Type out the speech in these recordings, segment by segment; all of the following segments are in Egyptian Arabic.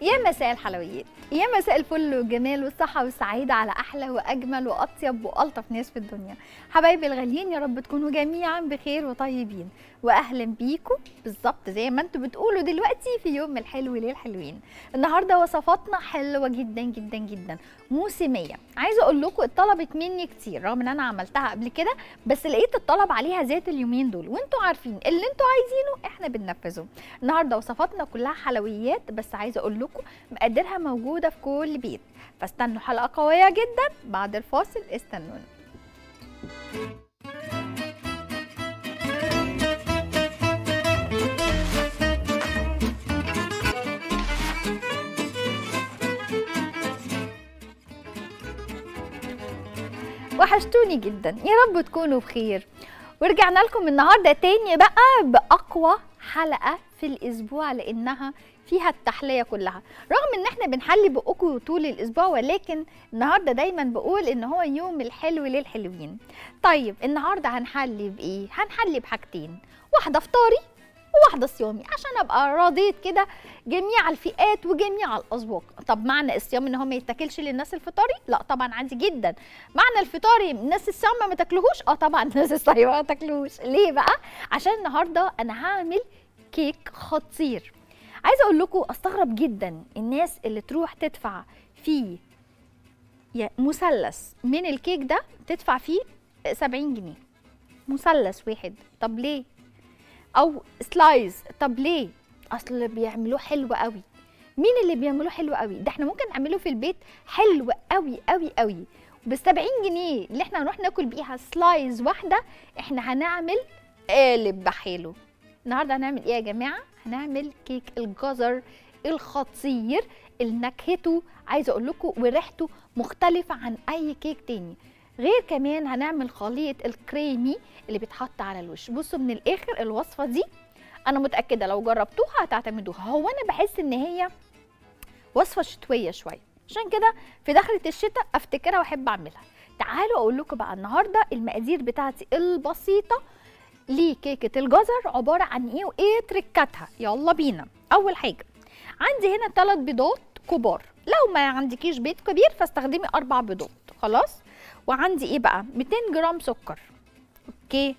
يا مساء الحلويات يا مساء الفل والجمال والصحة والسعادة على أحلى وأجمل وأطيب وألطف ناس في الدنيا حبايبي الغاليين يا رب تكونوا جميعا بخير وطيبين وأهلا بيكم بالظبط زي ما انتوا بتقولوا دلوقتي في يوم الحلو ليه الحلوين النهاردة وصفاتنا حلوة جدا جدا جدا موسمية عايزة أقول لكم اتطلبت مني كتير رغم إن أنا عملتها قبل كده بس لقيت الطلب عليها زاد اليومين دول وانتوا عارفين اللي انتوا عايزينه احنا بننفذه النهارده وصفاتنا كلها حلويات بس عايزه اقول لكم مقاديرها موجوده في كل بيت فاستنوا حلقه قويه جدا بعد الفاصل استنونا وحشتوني جدا يا رب تكونوا بخير ورجعنا لكم النهارده تاني بقى باقوى حلقه في الاسبوع لانها فيها التحليه كلها رغم ان احنا بنحلي بقكم طول الاسبوع ولكن النهارده دايما بقول ان هو يوم الحلو للحلوين طيب النهارده هنحلي بايه هنحلي بحاجتين واحده فطاري وواحده صيامي عشان ابقى راضيت كده جميع الفئات وجميع الاذواق طب معنى الصيام ان هو ما يتاكلش للناس الفطاري لا طبعا عادي جدا معنى الفطاري الناس الصيام ما تاكلوهوش اه طبعا الناس الصيام ما تاكلوهوش ليه بقى عشان النهارده انا هعمل كيك خطير عايزه اقول لكم استغرب جدا الناس اللي تروح تدفع فيه مثلث من الكيك ده تدفع فيه 70 جنيه مثلث واحد طب ليه او سلايز طب ليه اصل بيعملوه حلو قوي مين اللي بيعملوه حلو قوي ده احنا ممكن نعمله في البيت حلو قوي قوي قوي بال 70 جنيه اللي احنا هنروح ناكل بيها سلايز واحده احنا هنعمل قالب بحاله النهارده هنعمل ايه يا جماعه هنعمل كيك الجزر الخطير اللي نكهته عايزه اقول لكم وريحته مختلفه عن اي كيك تاني غير كمان هنعمل خليط الكريمي اللي بيتحط على الوش بصوا من الاخر الوصفه دي انا متاكده لو جربتوها هتعتمدوها هو انا بحس ان هي وصفه شتويه شويه عشان كده في دخلة الشتاء افتكرها واحب اعملها تعالوا اقول لكم بقى النهارده المقادير بتاعتي البسيطه لكيكه الجزر عباره عن ايه وايه تركاتها يلا بينا اول حاجه عندي هنا ثلاث بيضات كبار لو ما عندكيش بيض كبير فاستخدمي اربع بيضات خلاص وعندي ايه بقى 200 جرام سكر اوكي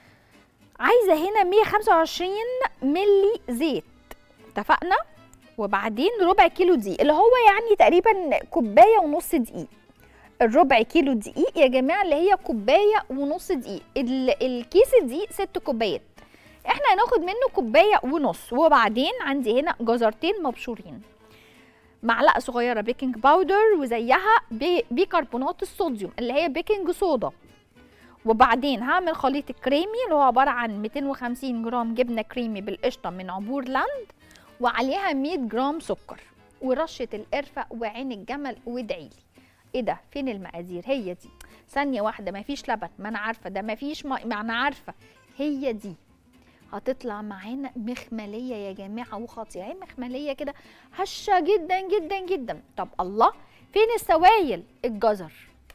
عايزه هنا 125 ملي زيت اتفقنا وبعدين ربع كيلو دقيق اللي هو يعني تقريبا كوبايه ونص دقيق الربع كيلو دقيق يا جماعه اللي هي كوبايه ونص دقيق الكيس الدقيق ست كوبايات احنا هناخد منه كوبايه ونص وبعدين عندي هنا جزرتين مبشورين معلقه صغيره بيكنج باودر وزيها بيكربونات الصوديوم اللي هي بيكنج صودا وبعدين هعمل خليط الكريمي اللي هو عباره عن 250 جرام جبنه كريمي بالقشطه من عبور لاند وعليها 100 جرام سكر ورشه القرفه وعين الجمل وادعيلي ايه ده فين المقادير هي دي ثانيه واحده مفيش لبن ما انا عارفه ده مفيش ما, ما انا عارفه هي دي هتطلع معانا مخمليه يا جماعه وخطيره هي مخمليه كده هشه جدا جدا جدا طب الله فين السوائل الجزر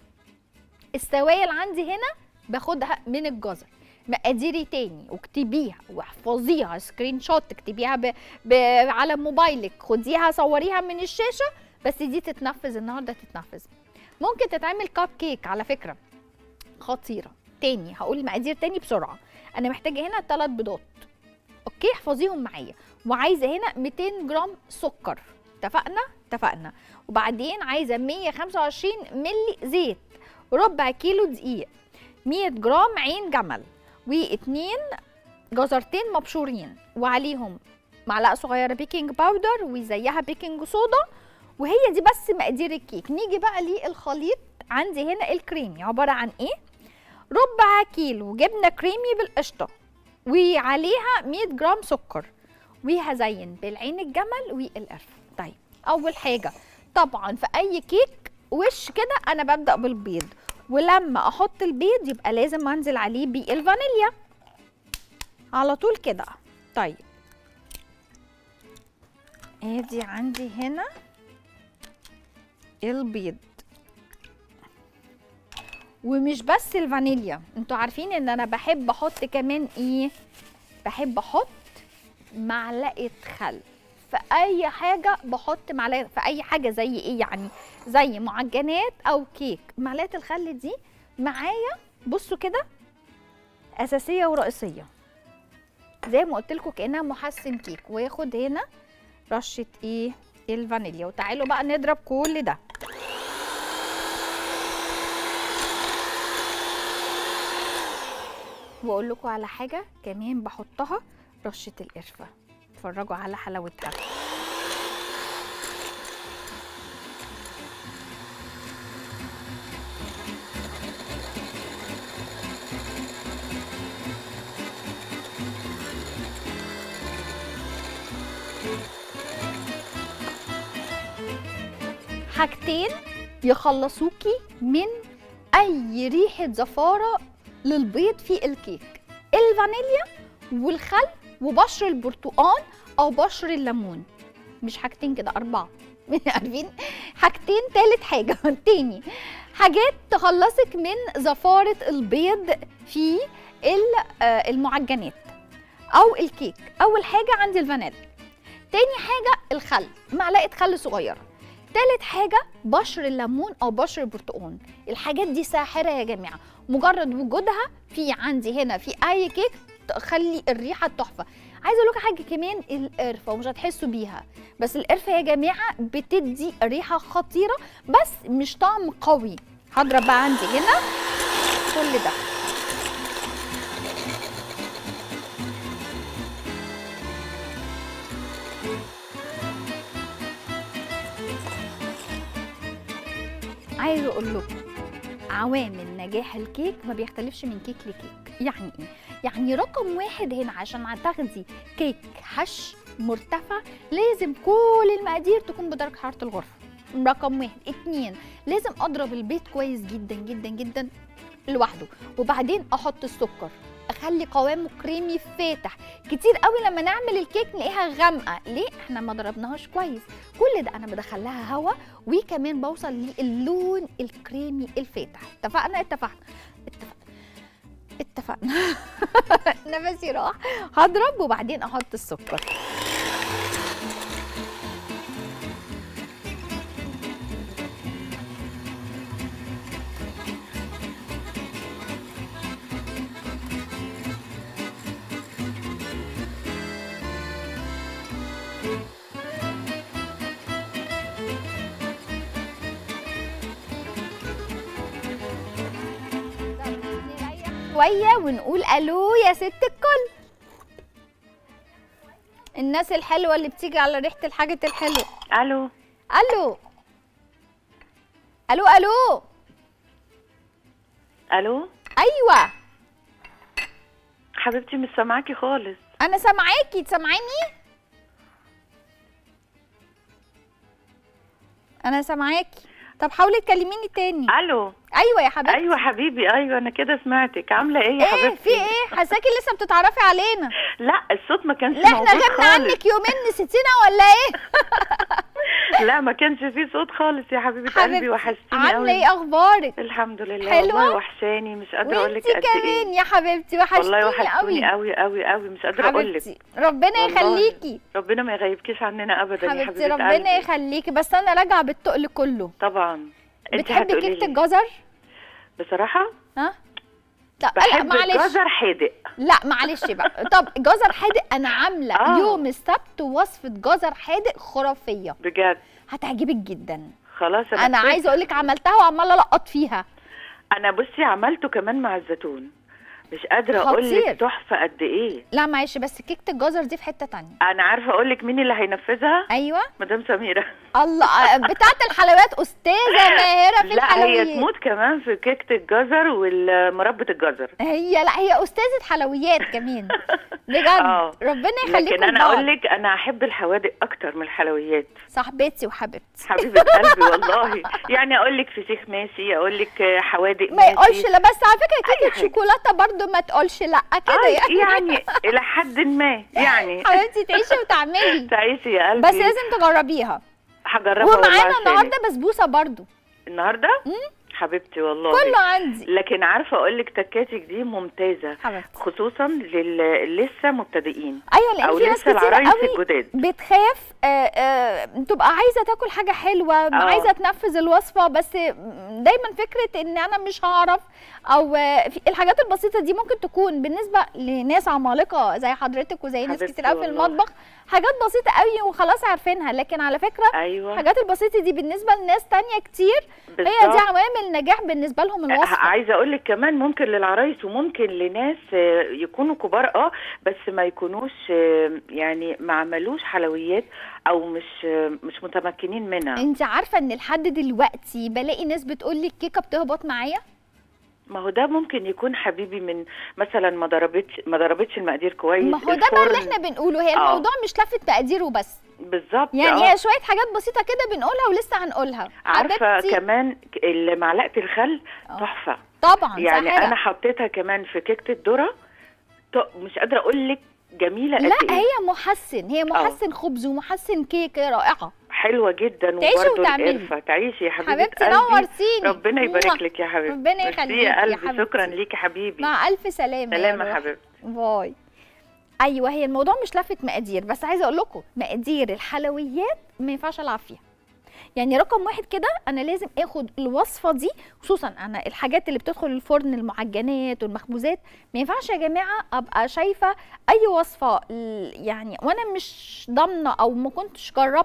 السوائل عندي هنا باخدها من الجزر مقاديري تاني واكتبيها واحفظيها سكرين شوت تكتبيها ب... ب... على موبايلك خديها صوريها من الشاشه بس دي تتنفذ النهارده تتنفذ ممكن تتعمل كاب كيك على فكره خطيره تاني هقول المقادير تاني بسرعه انا محتاجه هنا ثلاث بيضات اوكي احفظيهم معايا وعايزه هنا 200 جرام سكر اتفقنا اتفقنا وبعدين عايزه 125 ملي زيت ربع كيلو دقيق 100 جرام عين جمل واثنين جزرتين مبشورين وعليهم معلقه صغيره بيكنج باودر وزيها بيكنج صودا وهي دي بس مقادير الكيك نيجي بقى للخليط عندي هنا الكريمي عباره عن ايه ربع كيلو جبنه كريمي بالقشطه وعليها 100 جرام سكر وهزين بالعين الجمل والقرفه طيب اول حاجه طبعا في اي كيك وش كده انا ببدا بالبيض ولما احط البيض يبقى لازم انزل عليه بالفانيليا على طول كده طيب ادي عندي هنا البيض ومش بس الفانيليا انتوا عارفين ان انا بحب احط كمان ايه بحب احط معلقه خل في اي حاجه بحط معلقه في اي حاجه زي ايه يعني زي معجنات او كيك معلقه الخل دي معايا بصوا كده اساسيه ورئيسيه زي ما قلت لكم كانها محسن كيك وياخد هنا رشه ايه الفانيليا وتعالوا بقى نضرب كل ده واقول لكم على حاجه كمان بحطها رشه القرفه اتفرجوا على حلاوتها حاجتين يخلصوكي من اي ريحه زفاره للبيض في الكيك الفانيليا والخل وبشر البرتقال او بشر الليمون مش حاجتين كده اربعه عارفين حاجتين تالت حاجه تاني حاجات تخلصك من زفاره البيض في ال- آه، المعجنات او الكيك اول حاجه عندي الفانيليا تاني حاجه الخل معلقه خل صغيره تالت حاجه بشر الليمون او بشر البرتقال الحاجات دي ساحره يا جماعه مجرد وجودها في عندي هنا في اي كيك تخلي الريحه تحفه عايزه اقول لكم حاجه كمان القرفه ومش هتحسوا بيها بس القرفه يا جماعه بتدي ريحه خطيره بس مش طعم قوي هضرب بقى عندي هنا كل ده عايزه اقول لكم عوامل نجاح الكيك ما بيختلفش من كيك لكيك يعني ايه يعني رقم واحد هنا عشان تاخدي كيك هش مرتفع لازم كل المقادير تكون بدرجه حراره الغرفه رقم واحد اتنين لازم اضرب البيض كويس جدا جدا جدا لوحده وبعدين احط السكر اخلي قوامه كريمي فاتح كتير قوي لما نعمل الكيك نلاقيها غامقه ليه احنا ما ضربناهاش كويس كل ده انا بدخل لها هوا وكمان بوصل للون الكريمي الفاتح اتفقنا اتفقنا اتفقنا اتفقنا نفسي راح هضرب وبعدين احط السكر شويه ونقول الو يا ست الكل الناس الحلوه اللي بتيجي على ريحه الحاجه الحلوه الو الو الو الو الو ايوه حبيبتي مش سامعاكي خالص انا سامعاكي سامعاني انا سامعاكي طب حاولي تكلميني تاني الو ايوه يا حبيبتي ايوه حبيبي ايوه انا كده سمعتك عامله ايه يا ايه حبيبتي في ايه حساكي لسه بتتعرفي علينا لا الصوت ما كانش لا احنا موجود غبنا خالص عنك يومين نسيتينا ولا ايه لا ما كانش في صوت خالص يا حبيبه قلبي حبيبتي وحشتيني عامله قوي ايه اخبارك الحمد لله حلوة؟ والله وحشاني مش قادره اقول لك وانتي قد ايه كمان يا حبيبتي وحشتيني والله وحشتوني قوي قوي قوي قوي مش قادره اقول لك حبيبتي ربنا والله. يخليكي ربنا ما يغيبكيش عننا ابدا يا حبيبتي حبيبه ربنا قلبي يخليكي بس انا راجعه بالتقل كله طبعا انت بتحبي هتقولي كيكه لي. الجزر ها ها لا لا بحب معلش الجزر حادق لا معلش بقى طب جزر حادق انا عامله آه. يوم السبت وصفه جزر حادق خرافيه بجد هتعجبك جدا خلاص انا فاكرة. عايزه اقول لك عملتها وعماله القط فيها انا بصي عملته كمان مع الزيتون مش قادره اقول خطير. لك تحفه قد ايه لا معلش بس كيكه الجزر دي في حته تانية انا عارفه اقول لك مين اللي هينفذها ايوه مدام سميره الله بتاعه الحلويات استاذه ماهره في لا هي الحلويات تموت كمان في كيكه الجزر ومربى الجزر هي لا هي استاذه حلويات كمان بجد آه. ربنا يخليكم لكن انا لبعض. اقول لك انا احب الحوادق اكتر من الحلويات صاحبتي وحبيبتي حبيبه قلبي والله يعني اقول لك فسيخ ماشي اقول لك حوادق ما ماشي يقولش لا بس على فكره أي كيكه حاجة. شوكولاته برضو ما تقولش لا كده آه يعني يعني الى حد ما يعني حبيبتي تعيشي وتعملي تعيشي يا قلبي بس لازم تجربيها هجربها والله ومعانا عشانك. النهارده بسبوسه برضو النهارده حبيبتي والله كله عندي لكن عارفه اقول لك تكاتك دي ممتازه حبيبتي خصوصا لل لسه مبتدئين ايوه لان او في ناس لسه كتير العرايس قوي الجداد بتخاف آه، آه، تبقى عايزه تاكل حاجه حلوه عايزه تنفذ الوصفه بس دايما فكره ان انا مش هعرف او آه، في- الحاجات البسيطه دي ممكن تكون بالنسبه لناس عمالقه زي حضرتك وزي ناس حبيبتي كتير قوي في والله. المطبخ حاجات بسيطه قوي وخلاص عارفينها لكن على فكره ايوه الحاجات البسيطه دي بالنسبه لناس تانية كتير هي دي بالظبط. عوامل نجاح بالنسبه لهم الوصفه عايزه اقول لك كمان ممكن للعرايس وممكن لناس آه، يكونوا كبار اه بس ما يكونوش آه، يعني ما عملوش حلويات او مش آه، مش متمكنين منها انت عارفه ان لحد دلوقتي بلاقي ناس بتقول لي الكيكه بتهبط معايا ما هو ده ممكن يكون حبيبي من مثلا ما ضربتش ما ضربتش المقادير كويس ما هو ده بقى اللي الفرن- احنا بنقوله هي آه. الموضوع مش لفت تقدير وبس بالظبط يعني آه. هي شويه حاجات بسيطه كده بنقولها ولسه هنقولها عارفه حبيبتي، كمان ك- ال- معلقه الخل آه. تحفه طبعا يعني ساحرة. انا حطيتها كمان في كيكه الذره ط- مش قادره اقول لك جميله قد لا ايه هي محسن هي محسن خبز ومحسن كيكه رائعه حلوه جدا تعيشي وبرده وتعملي. القرفه تعيشي يا حبيبه حبيبتي قلبي نورتيني ربنا موah. يبارك لك يا حبيبتي ربنا ميرسي يخليكي يا يا قلبي حبيبتي. شكرا ليكي حبيبي مع الف سلامه سلامه روحي. حبيبتي باي ايوه هي الموضوع مش لفت مقادير بس عايزه اقول لكم مقادير الحلويات ما ينفعش العب فيها يعني رقم واحد كده انا لازم اخد الوصفه دي خصوصا انا الحاجات اللي بتدخل الفرن المعجنات والمخبوزات ما ينفعش يا جماعه ابقى شايفه اي وصفه ل- يعني وانا مش ضامنه او ما كنتش جربت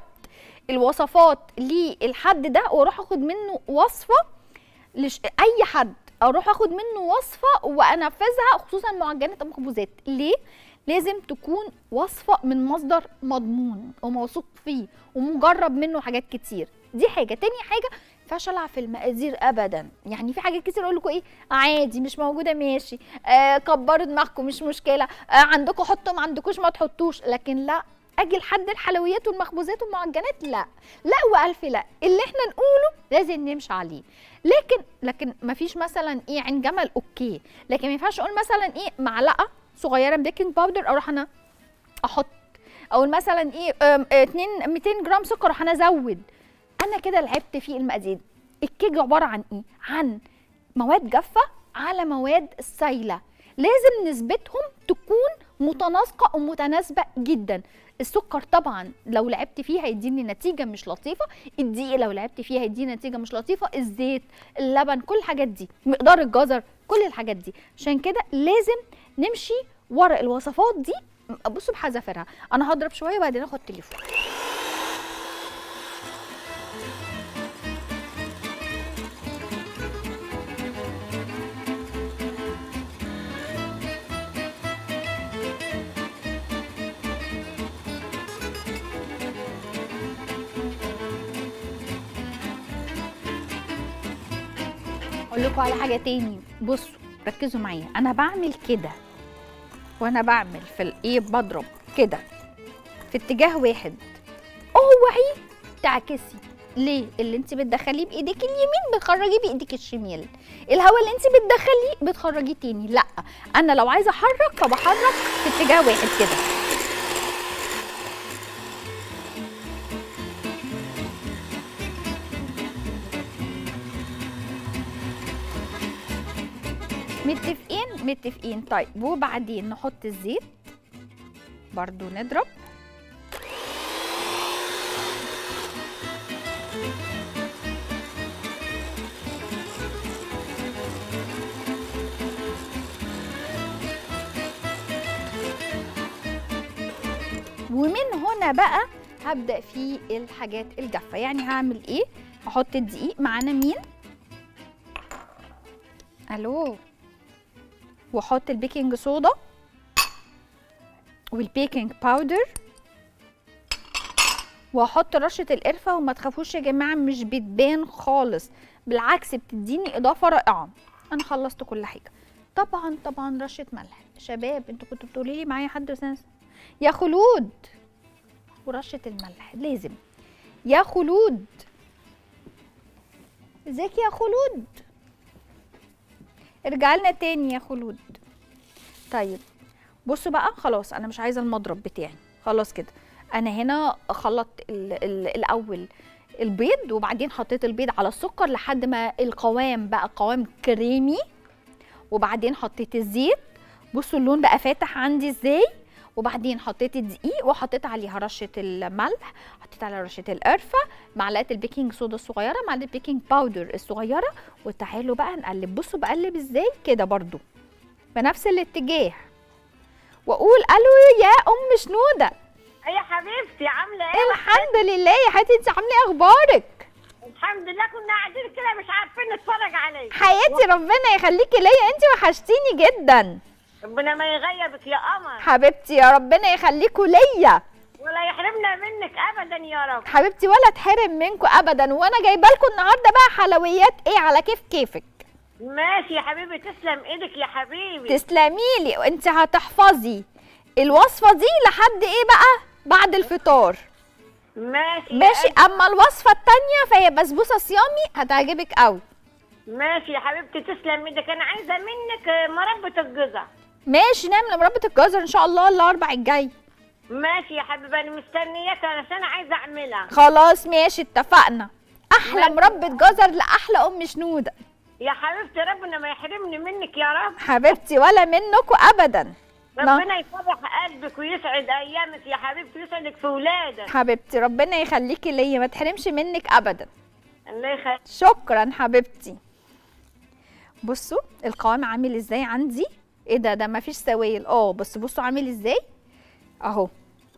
الوصفات للحد ده واروح اخد منه وصفه لش... اي حد اروح اخد منه وصفه وانفذها خصوصا معجنات المخبوزات ليه لازم تكون وصفه من مصدر مضمون وموثوق فيه ومجرب منه حاجات كتير دي حاجه تاني حاجه ما ينفعش العب في المقادير ابدا يعني في حاجات كتير اقول لكم ايه عادي مش موجوده ماشي آه كبروا دماغكم مش مشكله آه عندكم حطوا ما عندكوش ما تحطوش لكن لا اجي لحد الحلويات والمخبوزات والمعجنات لا لا والف لا اللي احنا نقوله لازم نمشي عليه لكن لكن ما فيش مثلا ايه عين جمل اوكي لكن ما ينفعش اقول مثلا ايه معلقه صغيره بيكنج باودر اروح انا احط او مثلا ايه أم، آه، 2 200 جرام سكر اروح انا ازود انا كده لعبت في المقادير الكيك عباره عن ايه عن مواد جافه على مواد سايله لازم نسبتهم تكون متناسقه ومتناسبه جدا السكر طبعا لو لعبت فيه هيديني نتيجه مش لطيفه الدقيق لو لعبت فيه هيديني نتيجه مش لطيفه الزيت اللبن كل الحاجات دي مقدار الجزر كل الحاجات دي عشان كده لازم نمشي ورا الوصفات دي بصوا بحذافيرها انا هضرب شويه وبعدين اخد تليفون اقول لكم على حاجه تاني بصوا ركزوا معايا انا بعمل كده وانا بعمل في الايه بضرب كده في اتجاه واحد اوعي تعكسي ليه اللي انت بتدخليه بايديك اليمين بتخرجيه بايديك الشمال الهواء اللي انت بتدخليه بتخرجيه تاني لا انا لو عايزه احرك فبحرك في اتجاه واحد كده متفقين متفقين طيب وبعدين نحط الزيت برضو نضرب ومن هنا بقى هبدأ في الحاجات الجافة يعني هعمل ايه هحط الدقيق معانا مين الو واحط البيكنج صودا والبيكنج باودر واحط رشه القرفه وما تخافوش يا جماعه مش بتبان خالص بالعكس بتديني اضافه رائعه انا خلصت كل حاجه طبعا طبعا رشه ملح شباب انتوا كنتوا بتقولي لي معايا حد سنس يا خلود ورشه الملح لازم يا خلود ازيك يا خلود ارجع لنا تاني يا خلود طيب بصوا بقى خلاص انا مش عايزه المضرب بتاعي خلاص كده انا هنا خلطت ال ال الاول البيض وبعدين حطيت البيض على السكر لحد ما القوام بقى قوام كريمي وبعدين حطيت الزيت بصوا اللون بقى فاتح عندي ازاي وبعدين حطيت الدقيق وحطيت عليها رشه الملح حطيت عليها رشه القرفه معلقه البيكنج صودا الصغيره معلقه البيكنج باودر الصغيره وتعالوا بقى نقلب بصوا بقلب ازاي كده برضو بنفس الاتجاه واقول الو يا ام شنوده يا حبيبتي عامله ايه الحمد لله يا حياتي انت عامله ايه اخبارك الحمد لله كنا قاعدين كده مش عارفين نتفرج عليك حياتي ربنا يخليكي ليا انت وحشتيني جدا ربنا ما يغيبك يا قمر حبيبتي يا ربنا يخليكوا ليا ولا يحرمنا منك ابدا يا رب حبيبتي ولا اتحرم منكم ابدا وانا جايبه لكم النهارده بقى حلويات ايه على كيف كيفك ماشي يا حبيبي تسلم ايدك يا حبيبي تسلمي لي وانت هتحفظي الوصفه دي لحد ايه بقى بعد الفطار ماشي يا ماشي قلبي. اما الوصفه التانية فهي بسبوسه صيامي هتعجبك قوي ماشي يا حبيبتي تسلم ايدك انا عايزه منك آه، مربى الجزر ماشي نعمل مربى الجزر ان شاء الله الاربع الجاي ماشي يا حبيبي انا مستنياك علشان عايزه اعملها خلاص ماشي اتفقنا احلى ماشي. مربى جزر لاحلى ام شنوده يا حبيبتي ربنا ما يحرمني منك يا رب حبيبتي ولا منكم ابدا نعم. ربنا يفرح قلبك ويسعد ايامك يا حبيبتي ويسعدك في ولادك حبيبتي ربنا يخليكي ليا ما تحرمش منك ابدا الله يخليك شكرا حبيبتي بصوا القوام عامل ازاي عندي ايه ده ده مفيش سوائل اه بس بصوا عامل ازاي اهو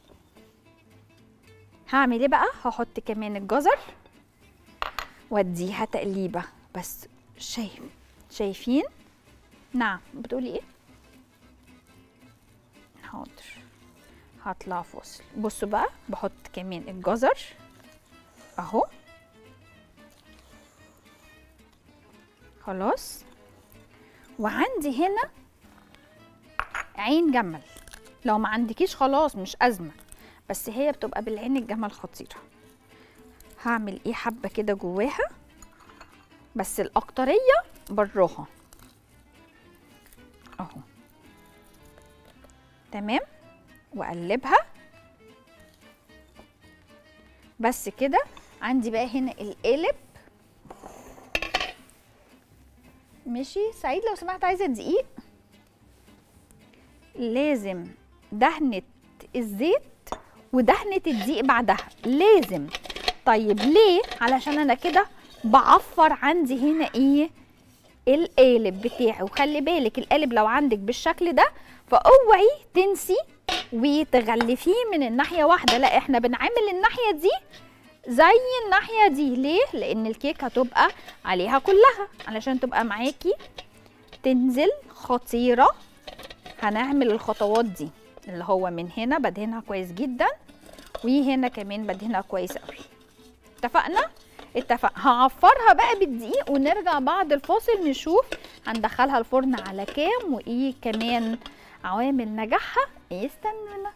هعمل ايه بقى هحط كمان الجزر واديها تقليبه بس شايف شايفين نعم بتقولي ايه حاضر هطلع فاصل بصوا بقى بحط كمان الجزر اهو خلاص وعندي هنا عين جمل لو ما عندكيش خلاص مش أزمة بس هي بتبقى بالعين الجمل خطيرة هعمل ايه حبة كده جواها بس الأكترية براها اهو تمام واقلبها بس كده عندي بقى هنا القالب ماشي سعيد لو سمحت عايزه دقيق لازم دهنه الزيت ودهنه الدقيق بعدها لازم طيب ليه علشان انا كده بعفر عندي هنا ايه القالب بتاعي وخلي بالك القالب لو عندك بالشكل ده فاوعي تنسي وتغلفيه من الناحيه واحده لا احنا بنعمل الناحيه دي زي الناحيه دي ليه لان الكيك هتبقى عليها كلها علشان تبقى معاكي تنزل خطيره هنعمل الخطوات دي اللي هو من هنا بدهنها كويس جدا وهنا كمان بدهنها كويس قوي اتفقنا اتفق هعفرها بقى بالدقيق ونرجع بعد الفاصل نشوف هندخلها الفرن على كام وايه كمان عوامل نجاحها استنونا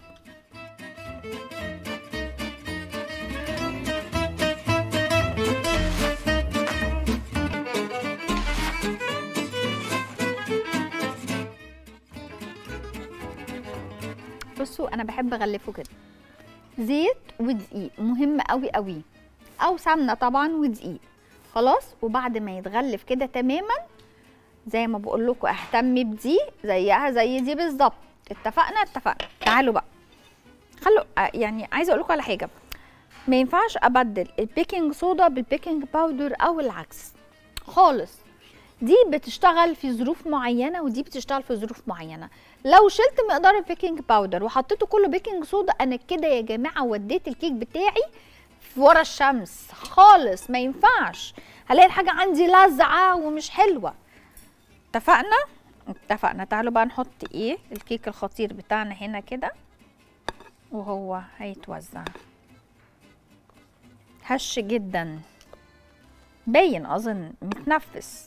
بصوا انا بحب اغلفه كده زيت ودقيق مهم قوي قوي او سمنه طبعا ودقيق خلاص وبعد ما يتغلف كده تماما زي ما بقول لكم اهتم بدي زيها زي دي بالظبط اتفقنا اتفقنا تعالوا بقى خلوا آه، يعني عايزه اقول لكم على حاجه ما ينفعش ابدل البيكنج صودا بالبيكنج باودر او العكس خالص دي بتشتغل في ظروف معينه ودي بتشتغل في ظروف معينه لو شلت مقدار البيكنج باودر وحطيته كله بيكنج صودا انا كده يا جماعه وديت الكيك بتاعي في ورا الشمس خالص ما ينفعش هلاقي الحاجه عندي لازعه ومش حلوه اتفقنا اتفقنا تعالوا بقى نحط ايه الكيك الخطير بتاعنا هنا كده وهو هيتوزع هش جدا باين اظن متنفس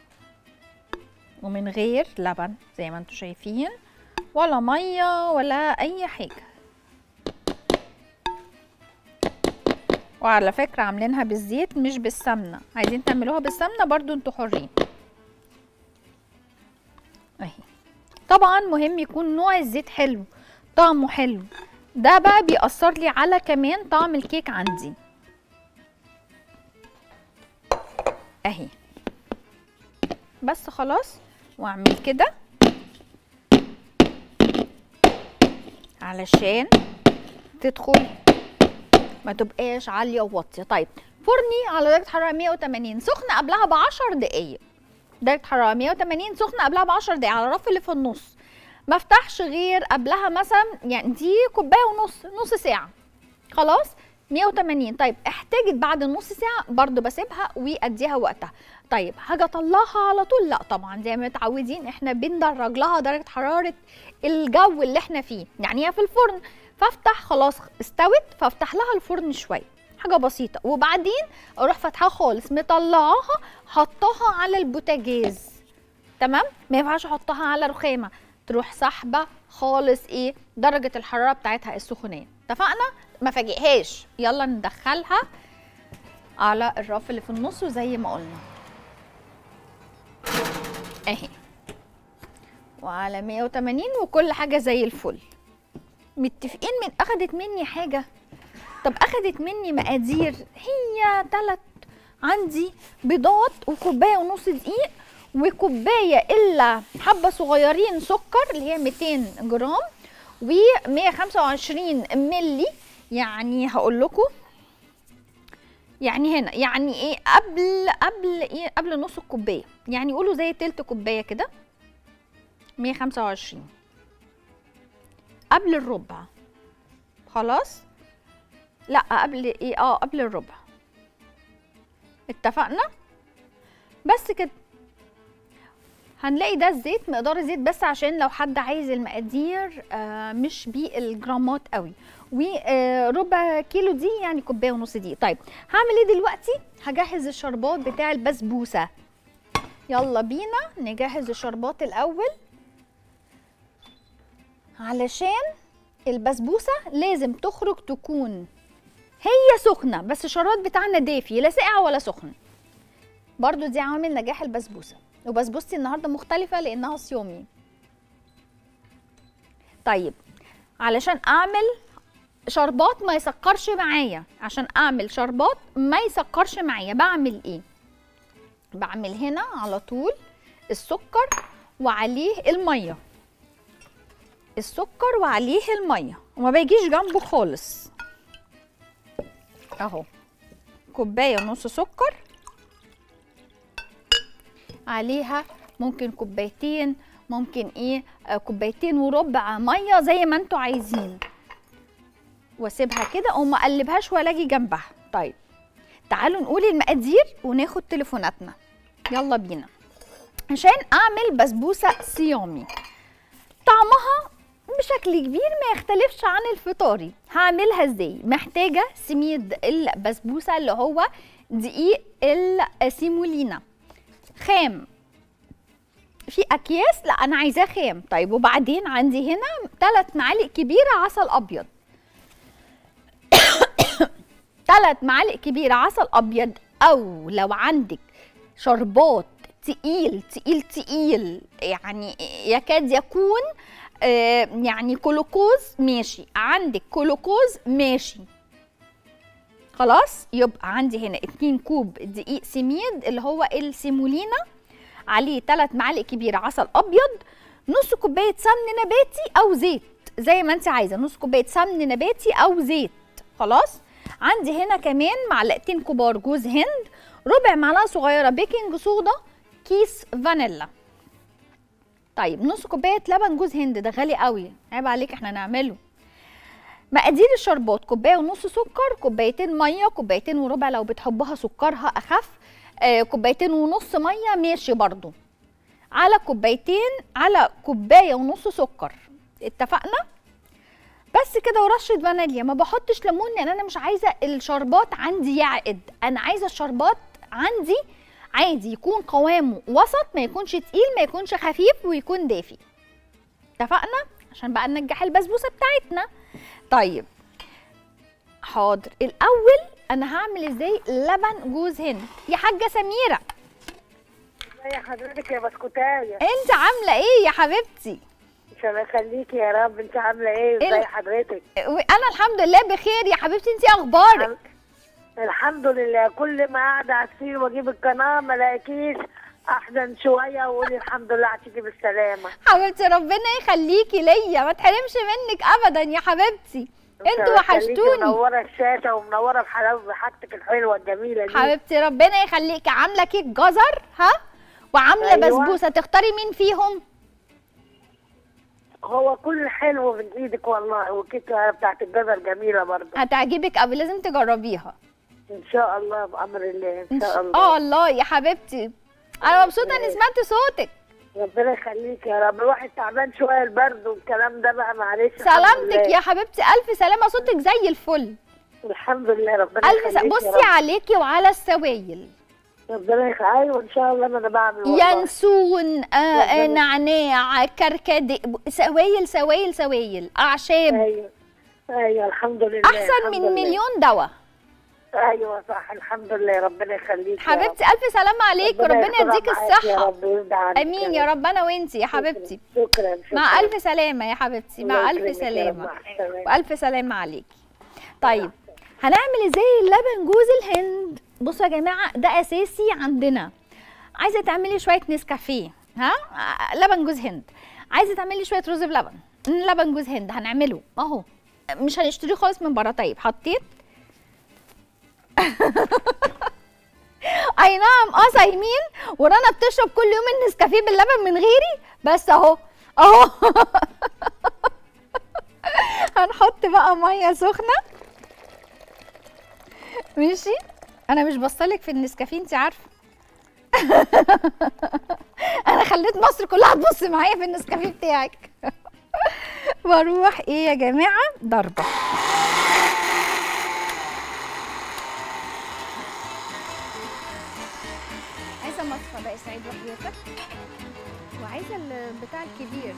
ومن غير لبن زي ما انتم شايفين ولا ميه ولا اي حاجه وعلى فكره عاملينها بالزيت مش بالسمنه عايزين تعملوها بالسمنه برضو انتوا حرين اهي طبعا مهم يكون نوع الزيت حلو طعمه حلو ده بقى بيأثر لي على كمان طعم الكيك عندي اهي بس خلاص واعمل كده علشان تدخل ما تبقاش عاليه وواطيه طيب فرني على درجه حراره 180 سخنه قبلها ب 10 دقائق درجه حراره 180 سخنه قبلها ب 10 دقائق على الرف اللي في النص ما افتحش غير قبلها مثلا يعني دي كوبايه ونص نص ساعه خلاص 180 طيب احتاجت بعد نص ساعه برضو بسيبها واديها وقتها طيب هاجي اطلعها على طول لا طبعا زي ما متعودين احنا بندرج لها درجه حراره الجو اللي احنا فيه يعني هي في الفرن فافتح خلاص استوت فافتح لها الفرن شويه حاجه بسيطه وبعدين اروح فاتحاها خالص مطلعاها حطاها على البوتاجاز تمام ما ينفعش احطها على رخامه تروح سحبه خالص ايه درجه الحراره بتاعتها السخونيه اتفقنا ما فاجئهاش يلا ندخلها على الرف اللي في النص وزي ما قلنا اهي وعلى 180 وكل حاجه زي الفل متفقين من اخدت مني حاجه طب اخدت مني مقادير هي تلات عندي بيضات وكوبايه ونص دقيق وكوبايه الا حبه صغيرين سكر اللي هي 200 جرام و125 ملي يعني هقول لكم يعني هنا يعني ايه قبل قبل ايه قبل نص الكوبايه يعني قولوا زي تلت كوبايه كده 125 قبل الربع خلاص لا قبل ايه اه قبل الربع اتفقنا بس كده هنلاقي ده الزيت مقدار الزيت بس عشان لو حد عايز المقادير آه مش بالجرامات قوي وربع كيلو دي يعني كوبايه ونص دي طيب هعمل ايه دلوقتي هجهز الشربات بتاع البسبوسه يلا بينا نجهز الشربات الاول علشان البسبوسه لازم تخرج تكون هي سخنه بس الشربات بتاعنا دافي لا ساقع ولا سخن برضو دي عوامل نجاح البسبوسه وبسبوستي النهارده مختلفه لانها صيامي طيب علشان اعمل شربات ما يسكرش معايا عشان اعمل شربات ما يسكرش معايا بعمل ايه بعمل هنا على طول السكر وعليه الميه السكر وعليه الميه وما بيجيش جنبه خالص اهو كوبايه ونص سكر عليها ممكن كوبايتين ممكن ايه آه كوبايتين وربع ميه زي ما انتوا عايزين واسيبها كده وما اقلبهاش ولا اجي جنبها طيب تعالوا نقول المقادير وناخد تليفوناتنا يلا بينا عشان اعمل بسبوسه صيامي طعمها بشكل كبير ما يختلفش عن الفطاري هعملها ازاي محتاجه سميد البسبوسه اللي هو دقيق السيمولينا خام في اكياس لا انا عايزاه خام طيب وبعدين عندي هنا ثلاث معالق كبيره عسل ابيض ثلاث معالق كبيره عسل ابيض او لو عندك شربات تقيل تقيل تقيل يعني يكاد يكون آه يعني كلوكوز ماشي عندك كلوكوز ماشي خلاص يبقى عندي هنا 2 كوب دقيق سميد اللي هو السيمولينا عليه 3 معالق كبيره عسل ابيض نص كوبايه سمن نباتي او زيت زي ما انت عايزه نص كوبايه سمن نباتي او زيت خلاص عندي هنا كمان معلقتين كبار جوز هند ربع معلقه صغيره بيكنج صودا كيس فانيلا طيب نص كوبايه لبن جوز هند ده غالي قوي عيب عليك احنا نعمله مقادير الشربات كوبايه ونص سكر كوبايتين ميه كوبايتين وربع لو بتحبها سكرها اخف آه كوبايتين ونص ميه ماشي برضو على كوبايتين على كوبايه ونص سكر اتفقنا بس كده ورشه فانيليا ما بحطش ليمون لان انا مش عايزه الشربات عندي يعقد انا عايزه الشربات عندي عادي يكون قوامه وسط ما يكونش تقيل ما يكونش خفيف ويكون دافي اتفقنا عشان بقى ننجح البسبوسه بتاعتنا طيب حاضر الاول انا هعمل ازاي لبن جوز هند يا حاجه سميره يا حضرتك يا بسكوتايه انت عامله ايه يا حبيبتي الله يخليكي يا رب انت عامله ايه إيه؟ ازي حضرتك انا الحمد لله بخير يا حبيبتي انت اخبارك الحمد لله كل ما قاعده على السرير واجيب القناه ما الاقيكيش احزن شويه واقول الحمد لله هتيجي بالسلامه حبيبتي ربنا يخليكي ليا ما تحرمش منك ابدا يا حبيبتي انتوا خليكي وحشتوني منوره الشاشه ومنوره بحلاوه بحاجتك الحلوه الجميله دي حبيبتي ربنا يخليكي عامله كيك جزر ها وعامله أيوة. بسبوسه تختاري مين فيهم هو كل حلو من ايدك والله والكيكه بتاعت الجزر جميله برضه هتعجبك قوي لازم تجربيها ان شاء الله بامر الله ان إن شاء شاء- الله اه الله يا حبيبتي انا مبسوطه اني سمعت صوتك ربنا يخليك يا رب الواحد تعبان شويه البرد والكلام ده بقى معلش الحمد سلامتك لله. يا حبيبتي الف سلامه صوتك زي الفل الحمد لله ربنا الف س... يخليك يا بصي رب. عليكي وعلى السوائل ربنا يخليك ايوه ان شاء الله ما انا بعمل والله. ينسون آه آه ربنا- نعناع كركديه سوائل سوائل سوائل اعشاب ايوه ايوه الحمد لله احسن الحمد من لله. مليون دواء ايوه صح الحمد لله ربنا يخليك يا رب. حبيبتي الف سلامه عليك وربنا يسترها يديك معاك يا الصحه رب ويرضى عنك امين يا رب انا وانتي يا حبيبتي شكرا شكرا مع الف سلامه يا حبيبتي الله مع يكرمك الف يا رب. سلامه مع السلامة. والف سلامه عليكي طيب هنعمل ازاي اللبن جوز الهند بصوا يا جماعه ده اساسي عندنا عايزه تعملي شويه نسكافيه ها آه، لبن جوز هند عايزه تعملي شويه رز بلبن لبن جوز هند هنعمله اهو مش هنشتريه خالص من بره طيب حطيت اي نعم اه صايمين ورانا بتشرب كل يوم النسكافيه باللبن من غيري بس اهو اهو هنحط بقى ميه سخنه ماشي انا مش بصلك في النسكافيه انت عارفه انا خليت مصر كلها تبص معايا في النسكافيه بتاعك واروح ايه يا جماعه ضربه عايزه مصفى بقى سعيد وحياتك وعايزه البتاع الكبير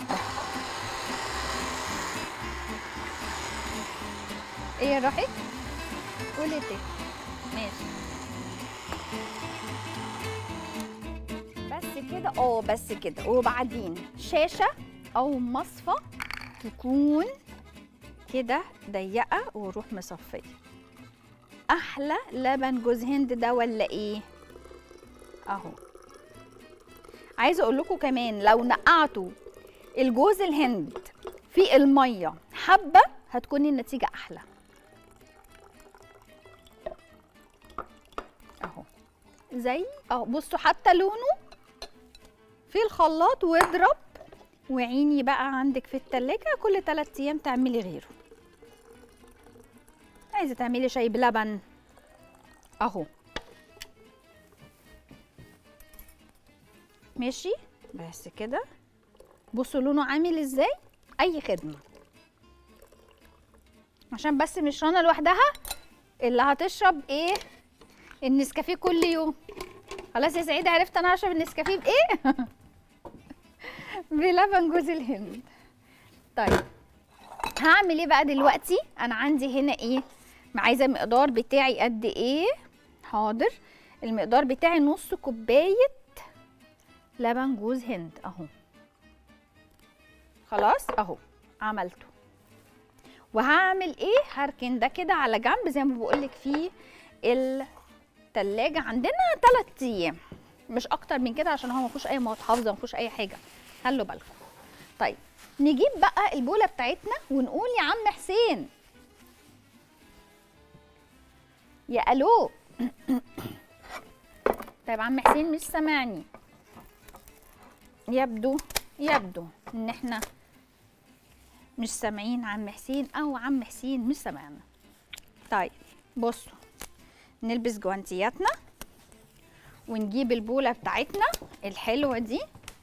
ايه روحي قولي تاني ماشي بس كده اه بس كده وبعدين شاشه او مصفى تكون كده ضيقه وروح مصفيه احلى لبن جوز هند ده ولا ايه اهو عايزه اقول لكم كمان لو نقعتوا الجوز الهند في الميه حبه هتكون النتيجه احلى اهو زي اهو بصوا حتى لونه في الخلاط واضرب وعيني بقى عندك في التلاجة كل 3 ايام تعملي غيره عايزه تعملي شاي بلبن اهو ماشي بس كده بصوا لونه عامل ازاي اي خدمه عشان بس مش رنا لوحدها اللي هتشرب ايه النسكافيه كل يوم خلاص يا سعيد عرفت انا هشرب النسكافيه بايه بلبن جوز الهند طيب هعمل ايه بقى دلوقتي انا عندي هنا ايه عايزه المقدار بتاعي قد ايه حاضر المقدار بتاعي نص كوبايه لبن جوز هند اهو خلاص اهو عملته وهعمل ايه هركن ده كده على جنب زي ما بقولك في التلاجة عندنا 3 ايام مش اكتر من كده عشان هو ما فيهوش اي مواد حافظه ما فيهوش اي حاجه خلوا بالكم طيب نجيب بقى البوله بتاعتنا ونقول يا عم حسين يا الو طيب عم حسين مش سامعني يبدو يبدو ان احنا مش سامعين عم حسين او عم حسين مش سامعنا طيب بصوا نلبس جوانتياتنا ونجيب البوله بتاعتنا الحلوه دي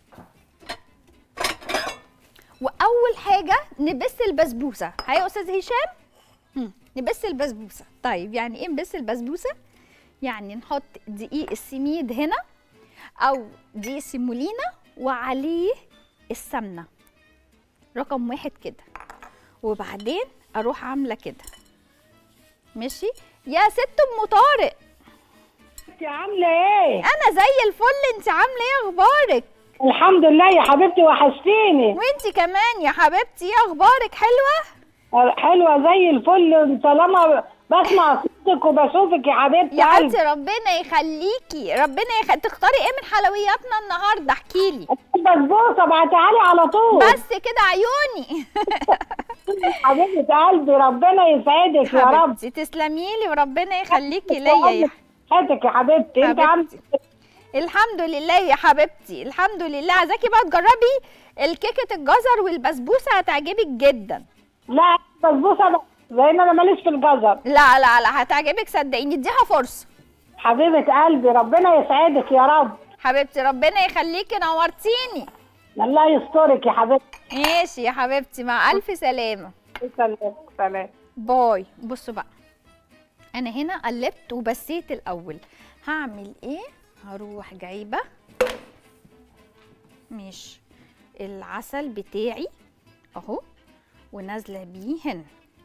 واول حاجه نبس البسبوسه هاي يا استاذ هشام هم، نبس البسبوسه طيب يعني ايه نبس البسبوسه يعني نحط دقيق السميد هنا او دقيق السيمولينا وعليه السمنه رقم واحد كده وبعدين اروح عامله كده ماشي يا ست ام طارق انت عامله ايه انا زي الفل انت عامله ايه اخبارك الحمد لله يا حبيبتي وحشتيني وانت كمان يا حبيبتي ايه اخبارك حلوه حلوه زي الفل سلامه بسمع صوتك وبشوفك يا حبيبتي يا قلبي. حبيبتي ربنا يخليكي ربنا يخ... تختاري ايه من حلوياتنا النهارده احكي لي بسبوسه بعتها لي على طول بس كده عيوني حبيبه قلبي ربنا يسعدك يا رب حبيبتي تسلمي لي وربنا يخليكي ليا يا حياتك يا حبيبتي انت عامله حبيبتي الحمد لله يا حبيبتي الحمد لله عايزاكي بقى تجربي الكيكه الجزر والبسبوسه هتعجبك جدا لا بسبوسه بس لان انا ماليش في الجزر لا لا لا هتعجبك صدقيني اديها فرصه حبيبه قلبي ربنا يسعدك يا رب حبيبتي ربنا يخليكي نورتيني الله يسترك يا حبيبتي ماشي يا حبيبتي مع الف سلامه سلام سلام باي بصوا بقى انا هنا قلبت وبسيت الاول هعمل ايه هروح جايبه مش العسل بتاعي اهو ونازله بيه هنا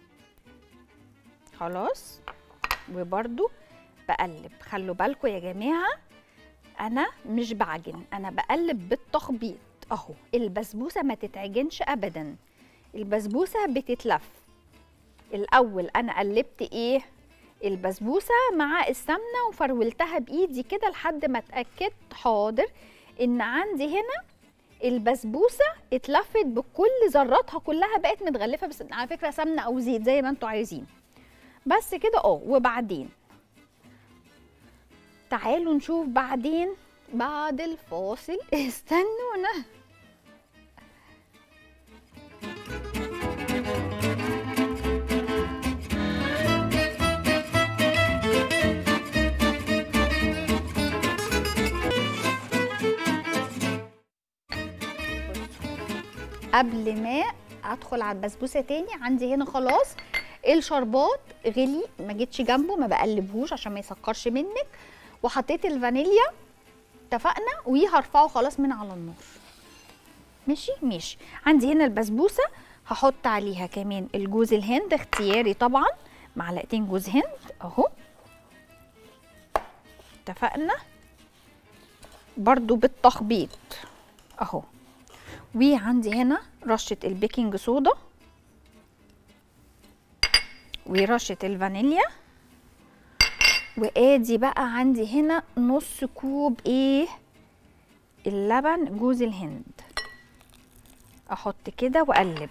خلاص وبرده بقلب خلوا بالكم يا جماعه انا مش بعجن انا بقلب بالتخبيط اهو البسبوسه ما تتعجنش ابدا البسبوسه بتتلف الاول انا قلبت ايه البسبوسه مع السمنه وفرولتها بايدي كده لحد ما اتاكدت حاضر ان عندي هنا البسبوسه اتلفت بكل ذراتها كلها بقت متغلفه بس على فكره سمنه او زيت زي ما انتوا عايزين بس كده اه وبعدين تعالوا نشوف بعدين بعد الفاصل استنونا قبل ما ادخل على البسبوسه تاني عندي هنا خلاص الشربات غلي ما جيتش جنبه ما بقلبهوش عشان ما يسكرش منك وحطيت الفانيليا اتفقنا وهرفعه خلاص من على النار ماشي ماشي عندي هنا البسبوسه هحط عليها كمان الجوز الهند اختياري طبعا معلقتين جوز هند اهو اتفقنا برضو بالتخبيط اهو وعندي هنا رشة البيكنج صودا ورشة الفانيليا وادي بقى عندي هنا نص كوب ايه اللبن جوز الهند احط كده واقلب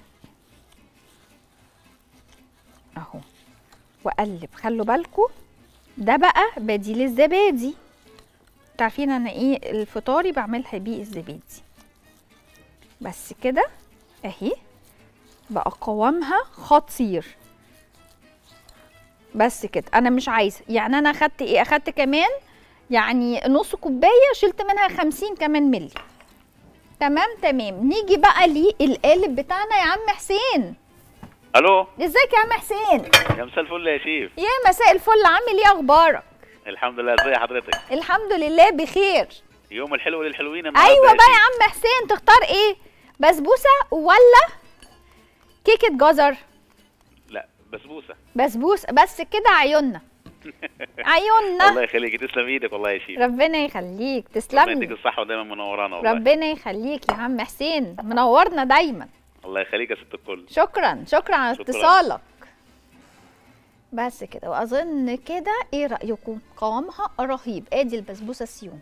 اهو واقلب خلوا بالكم ده بقى بديل الزبادي تعرفين انا ايه الفطاري بعملها بيه الزبادي بس كده اهي بقى قوامها خطير بس كده انا مش عايزه يعني انا اخدت ايه اخدت كمان يعني نص كوبايه شلت منها 50 كمان ملي تمام تمام نيجي بقى للقالب بتاعنا يا عم حسين الو ازيك يا عم حسين يا مساء الفل يا شيف يا مساء الفل عامل ايه اخبارك الحمد لله ازي حضرتك الحمد لله بخير يوم الحلو للحلوين النهارده ايوه يا بقى يا شيف. عم حسين تختار ايه بسبوسه ولا كيكه جزر لا بسبوسه بسبوسه بس كده عيوننا عيوننا الله يخليك تسلم ايدك والله يا شيف ربنا يخليك ربنا تسلم يديك لي الصحه ودايما منورانا والله ربنا يخليك يا عم حسين منورنا دايما الله يخليك يا ست الكل شكرا شكرا على شكراً. اتصالك بس كده واظن كده ايه رايكم قوامها رهيب ادي البسبوسه السيون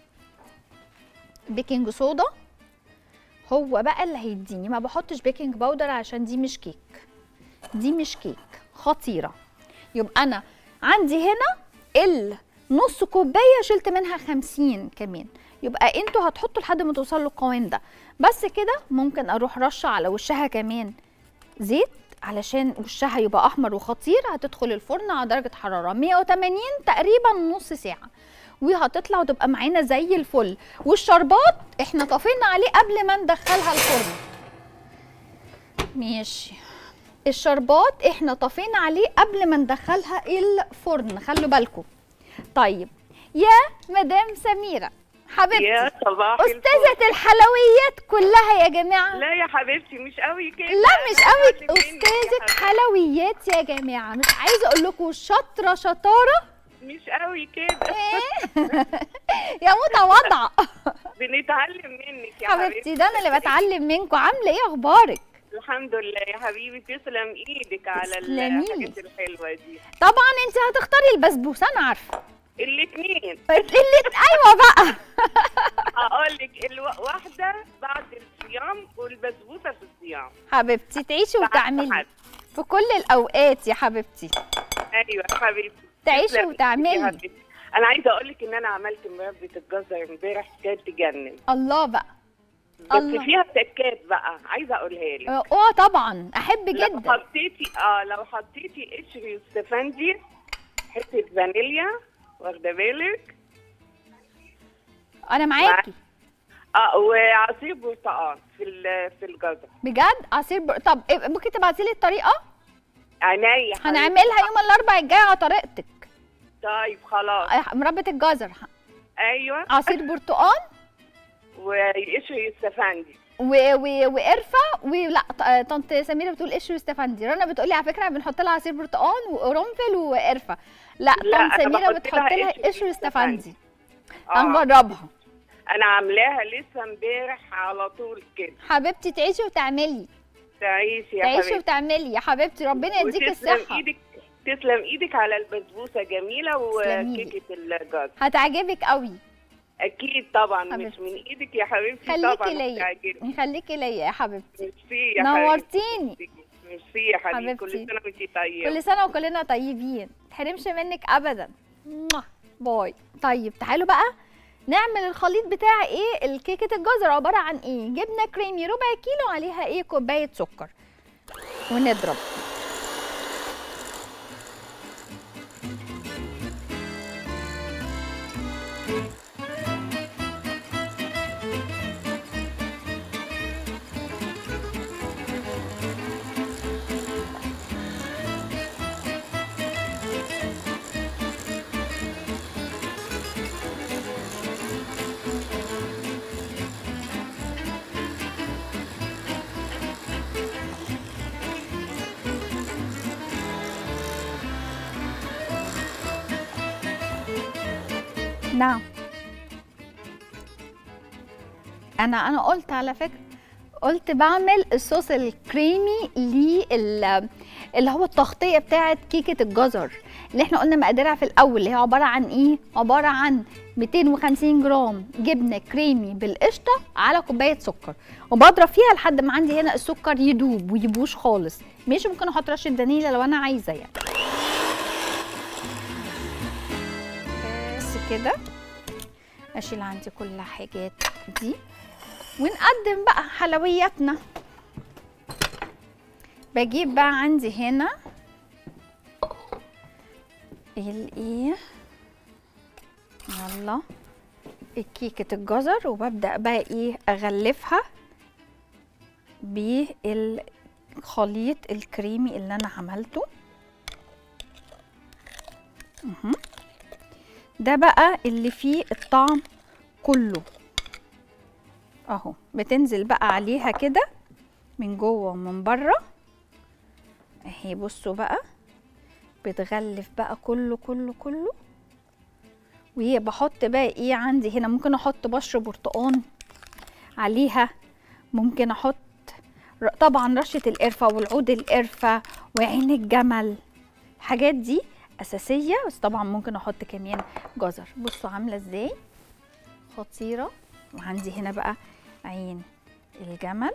بيكنج صودا هو بقى اللي هيديني ما بحطش بيكنج باودر عشان دي مش كيك دي مش كيك خطيره يبقى انا عندي هنا النص كوبايه شلت منها 50 كمان يبقى انتوا هتحطوا لحد ما توصلوا القوام ده بس كده ممكن اروح رشه على وشها كمان زيت علشان وشها يبقى احمر وخطير هتدخل الفرن على درجه حراره 180 تقريبا نص ساعه وهتطلع وتبقى معانا زي الفل والشربات احنا طفينا عليه قبل ما ندخلها الفرن ماشي الشربات احنا طفينا عليه قبل ما ندخلها الفرن خلوا بالكم طيب يا مدام سميره حبيبتي يا صباح الفل. استاذه الحلويات كلها يا جماعه لا يا حبيبتي مش قوي كده لا مش أنا قوي بعد منك يا استاذه حبيبتي. حلويات يا جماعه مش عايزه اقول لكم شاطره شطاره مش قوي كده يا متواضعه بنتعلم منك يا حبيبتي ده انا اللي بتعلم منكم عامله ايه اخبارك الحمد لله يا حبيبي تسلم ايدك على تسلميلي. الحاجات الحلوه دي طبعا انت هتختاري البسبوسه انا عارفه الاثنين اللي ايوه بقى اقول لك الواحده بعد الصيام والبسبوسه في الصيام حبيبتي تعيشي وتعملي حد. في كل الاوقات يا حبيبتي ايوه يا حبيبتي تعيشي تسلم إيدك يا وتعملي حبيبتي. انا عايزه اقول لك ان انا عملت مربى الجزر امبارح كانت تجنن الله بقى بس الله. فيها تكات بقى عايزه اقولها لك اه طبعا احب لو جدا حطيتي اه لو حطيتي قشر يوستفندي حته فانيليا واخده بالك انا معاكي اه وعصير برتقال في ال- في الجزر بجد عصير بر... طب إيه، ممكن تبعتي لي الطريقه عينيا يا حبيبتي. هنعملها يوم الاربعاء الجاي على طريقتك طيب خلاص آه، مربى الجزر ايوه عصير برتقال وقشر يوستفندي و... و... وقرفه ولا ط- آه، طنط سميره بتقول قشر واستفندي رنا بتقول لي على فكره بنحط لها عصير برتقال وقرنفل وقرفه لا لا، طنط أنا سميره بحط بتحط لها لها قشر قشر واستفندي واستفندي. آه. هنجربها انا عاملاها لسه امبارح على طول كده حبيبتي تعيشي وتعملي تعيشي يا تعيشي حبيبتي وتعملي يا حبيبتي ربنا يديك وتسلم الصحه ايدك تسلم ايدك على البسبوسه جميله تسلميلي. وكيكه الجزر هتعجبك قوي اكيد طبعا مش حبيبتي. من ايدك يا حبيبتي خليكي طبعا ليا هتعجبني. خليكي ليا يا حبيبتي ميرسي يا نورتيني. حبيبتي ميرسي يا حبيبتي كل حبيبتي. سنه وانت طيبه كل سنه وكلنا طيبين تحرمش منك ابدا موah. باي طيب تعالوا بقى نعمل الخليط بتاع ايه الكيكه الجزر عباره عن ايه جبنه كريمي ربع كيلو عليها ايه كوبايه سكر ونضرب نعم انا انا قلت على فكره قلت بعمل الصوص الكريمي لل اللي هو التغطيه بتاعه كيكه الجزر اللي احنا قلنا مقاديرها في الاول اللي هي عباره عن ايه عباره عن 250 جرام جبنه كريمي بالقشطه على كوبايه سكر وبضرب فيها لحد ما عندي هنا السكر يدوب ويبوش خالص ماشي ممكن احط رشه فانيليا لو انا عايزه يعني بس كده اشيل عندي كل الحاجات دي ونقدم بقى حلوياتنا بجيب بقى عندي هنا الايه يلا الكيكة الجزر وببدأ بقى ايه اغلفها بالخليط الكريمي اللي انا عملته مهم. ده بقى اللي فيه الطعم كله اهو بتنزل بقى عليها كده من جوه ومن بره اهي بصوا بقى بتغلف بقى كله كله كله وهي بحط بقى ايه عندي هنا ممكن احط بشر برتقان عليها ممكن احط ر- طبعا رشة القرفة والعود القرفة وعين الجمل الحاجات دي اساسية بس طبعا ممكن احط كمان جزر بصوا عاملة ازاي خطيرة وعندي هنا بقى عين الجمل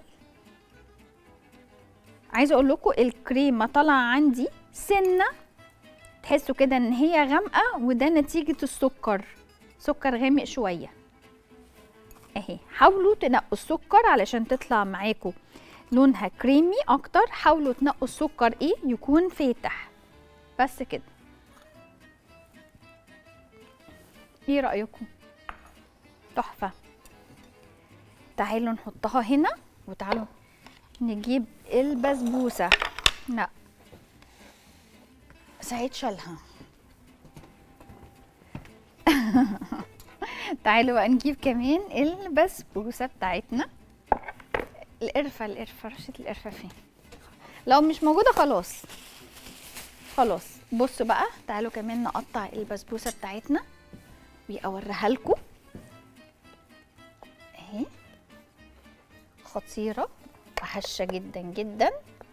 عايزه اقول لكم الكريمه طالعه عندي سنه تحسوا كده ان هي غامقه وده نتيجه السكر سكر غامق شويه اهي حاولوا تنقوا السكر علشان تطلع معاكم لونها كريمي اكتر حاولوا تنقوا السكر ايه يكون فاتح بس كده ايه رايكم تحفه تعالوا نحطها هنا وتعالوا نجيب البسبوسة لا سعيد شالها تعالوا بقى نجيب كمان البسبوسة بتاعتنا القرفة القرفة رشة القرفة فين لو مش موجودة خلاص خلاص بصوا بقى تعالوا كمان نقطع البسبوسة بتاعتنا واوريها لكم اهي خطيرة هشه جدا جدا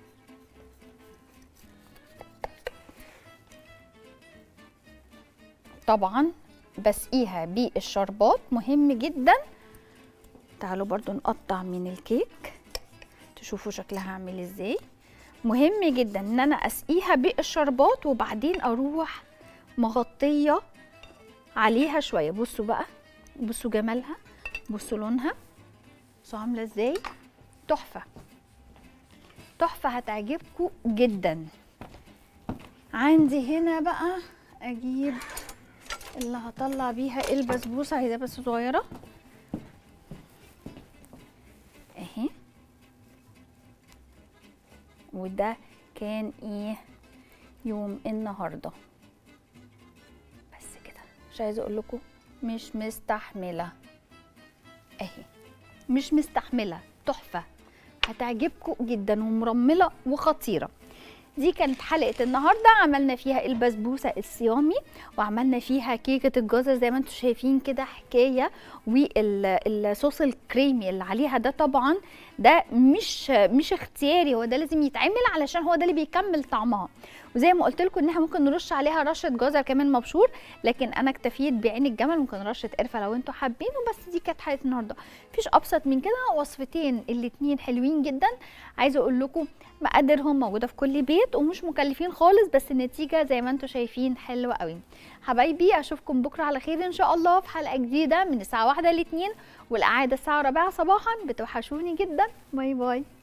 طبعا بسقيها بالشربات مهم جدا تعالوا برضو نقطع من الكيك تشوفوا شكلها عامل ازاي مهم جدا ان انا اسقيها بالشربات وبعدين اروح مغطيه عليها شويه بصوا بقى بصوا جمالها بصوا لونها بصوا عامله ازاي تحفه تحفه هتعجبكم جدا عندي هنا بقى اجيب اللي هطلع بيها البسبوسه عايزاها بس صغيره اهي وده كان ايه يوم النهارده بس كده مش عايزه اقول لكم مش مستحمله اهي مش مستحمله تحفه هتعجبكم جدا ومرمله وخطيره دي كانت حلقه النهارده عملنا فيها البسبوسه الصيامي وعملنا فيها كيكه الجزر زي ما انتم شايفين كده حكايه والصوص الكريمي اللي عليها ده طبعا ده مش مش اختياري هو ده لازم يتعمل علشان هو ده اللي بيكمل طعمها وزي ما قلت لكم ان احنا ممكن نرش عليها رشه جزر كمان مبشور لكن انا اكتفيت بعين الجمل ممكن رشه قرفه لو انتوا حابين وبس دي كانت حلقه النهارده مفيش ابسط من كده وصفتين الاتنين حلوين جدا عايزه اقول لكم مقاديرهم موجوده في كل بيت ومش مكلفين خالص بس النتيجه زي ما انتم شايفين حلوه قوي حبايبي اشوفكم بكره على خير ان شاء الله في حلقه جديده من الساعه 1 ل 2 والاعاده الساعه 4 صباحا بتوحشوني جدا باي باي